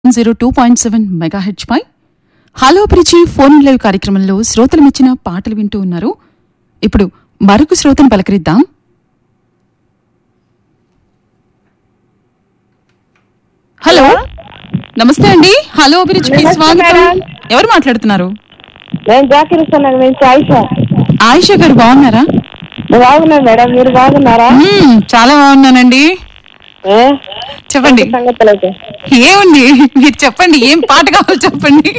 Zero two point seven megahertz పై hello ప్రిచి phone live కార్యక్రమంలో శ్రోతలు మెచ్చిన పాటలు వింటూ ఉన్నారు ఇప్పుడు మరొక శ్రోతను పలకరిద్దాం హలో నమస్తే అండి హలో అభిరుచికి నమస్తే స్వాగతం మేడం. ఎవరు మాట్లాడుతున్నారు నేను జాకిరిస్తున్నాను నుంచి ఆయిష ఆయిషా గారు బాగున్నారా బాగున్నాను మేడం మీరు బాగున్నారా మ్మ్, చాలా బాగున్నానండి ఏ? చెప్పండి సంగతులు అయితే ఏముంది మీరు చెప్పండి ఏం పాట కావాలో చెప్పండి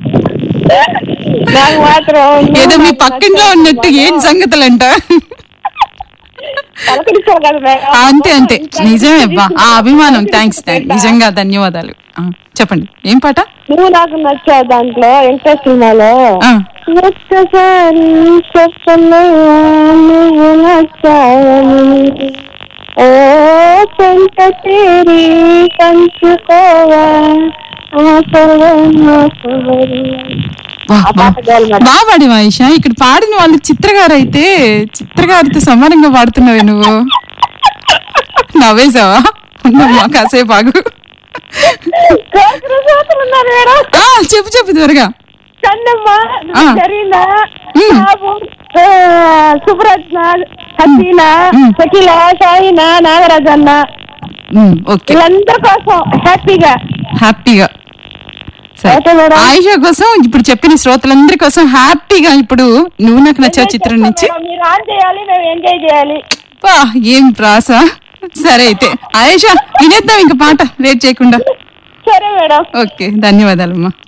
నాకు మాత్రం ఏదో మీ పక్కింట్లో ఉన్నట్టు ఏం సంగతులంట పలకరిస్తారు కదా మేడం ఆ, అంతే అంతే నిజమే అబ్బా ఆ అభిమానం థ్యాంక్స్ థ్యాంక్స్ నిజంగా ధన్యవాదాలు ఆ, చెప్పండి ఏం పాట నువ్వు నాకు నచ్చావు దాంట్లో వెంకటేష్ సినిమాలో ఆ, ఒక్కసారి చెప్పను నువ్వు నచ్చావని ఓ పెంట తీరి కంచుకోవా ఆ సర్వం నా సర్వం. వా, ఆ వా. పాట చాలు మేడం. బాగా పాడి మహేష ఇక్కడ పాడిన వాళ్ళు చిత్రగారు అయితే చిత్రగారితో సమానంగా పాడుతున్నావే నువ్వు నవ్వేసావా ఉందమ్మా కాసేపు ఆగు కోకిల సోదరులు ఉన్నారు మేడం ఆ, చెప్పు చెప్పు త్వరగా కన్నమ్మ ఆ. జరీనా ఉమ్. బాబు ఆ, సుబ్రత్న హసీనా ఉమ్. షకీల షాహీనా నాగరాజన్న మ్మ్, ఓకే వీళ్ళందరి కోసం హ్యాపీగా హ్యాపీగా సరే ఓకే మేడం. ఆయుష కోసం ఇప్పుడు చెప్పిన శ్రోతలందరి కోసం హ్యాపీగా ఇప్పుడు నువ్వు నాకు నచ్చే చిత్రం నుంచి మేడం, మీరు ఆన్ చేయాలి మేము ఎంజాయ్ చేయాలి పా ఏం ప్రాస సరే అయితే ఆయుష వినేద్దాం ఇంక పాట లేట్ చేయకుండా సరే మేడం ఓకే ధన్యవాదాలమ్మా